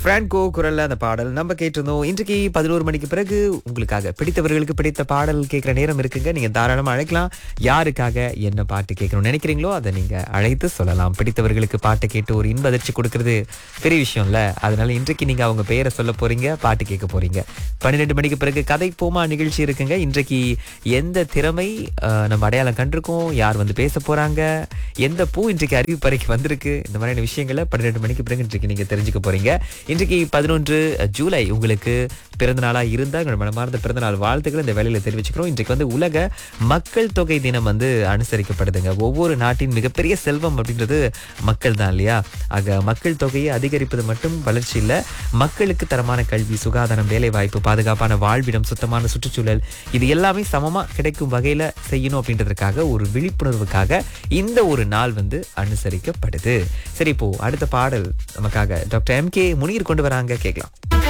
பிரான்கோ குரல்ல அந்த பாடல் நம்ம கேட்டிருந்தோம் இன்றைக்கு பதினோரு மணிக்கு பிறகு உங்களுக்காக பிடித்தவர்களுக்கு பிடித்த பாடல் கேட்கிற நேரம் இருக்குங்க நீங்க தாராளமா அழைக்கலாம் யாருக்காக என்ன பாட்டு கேட்கணும்னு நினைக்கிறீங்களோ அதை நீங்க அழைத்து சொல்லலாம் பிடித்தவர்களுக்கு பாட்டு கேட்டு ஒரு இன்ப அதிர்ச்சி கொடுக்கறது பெரிய விஷயம்ல அதனால இன்றைக்கு நீங்க அவங்க பெயரை சொல்ல போறீங்க பாட்டு கேட்க போறீங்க பன்னிரெண்டு மணிக்கு பிறகு கதை போமா நிகழ்ச்சி இருக்குங்க இன்றைக்கு எந்த திறமை அஹ், நம்ம அடையாளம் கண்டிருக்கோம் யார் வந்து பேச போறாங்க எந்த பூ இன்றைக்கு அறிவிப்பறைக்கு வந்திருக்கு இந்த மாதிரியான விஷயங்களை பன்னிரெண்டு மணிக்கு பிறகு இன்றைக்கு நீங்க தெரிஞ்சுக்க போறீங்க இன்றைக்கு பதினொன்று ஜூலை உங்களுக்கு பிறந்த நாளா இருந்தா உங்களோட மனமார்ந்த பிறந்த நாள் வாழ்த்துக்கள் இந்த வேலையில தெரிவிச்சுக்கிறோம் இன்றைக்கு வந்து உலக மக்கள் தொகை தினம் வந்து அனுசரிக்கப்படுதுங்க ஒவ்வொரு நாட்டின் மிகப்பெரிய செல்வம் அப்படின்றது மக்கள் தான் இல்லையா ஆக மக்கள் தொகையை அதிகரிப்பது மட்டும் வளர்ச்சி இல்ல மக்களுக்கு தரமான கல்வி சுகாதாரம் வேலை வாய்ப்பு பாதுகாப்பான வாழ்விடம் சுத்தமான சுற்றுச்சூழல் இது எல்லாமே சமமா கிடைக்கும் வகையில செய்யணும் அப்படின்றதுக்காக ஒரு விழிப்புணர்வுக்காக இந்த ஒரு நாள் வந்து அனுசரிக்கப்படுது சரி இப்போ அடுத்த பாடல் நமக்காக டாக்டர் எம் கே முனீர் கொண்டு வராங்க கேட்கலாம்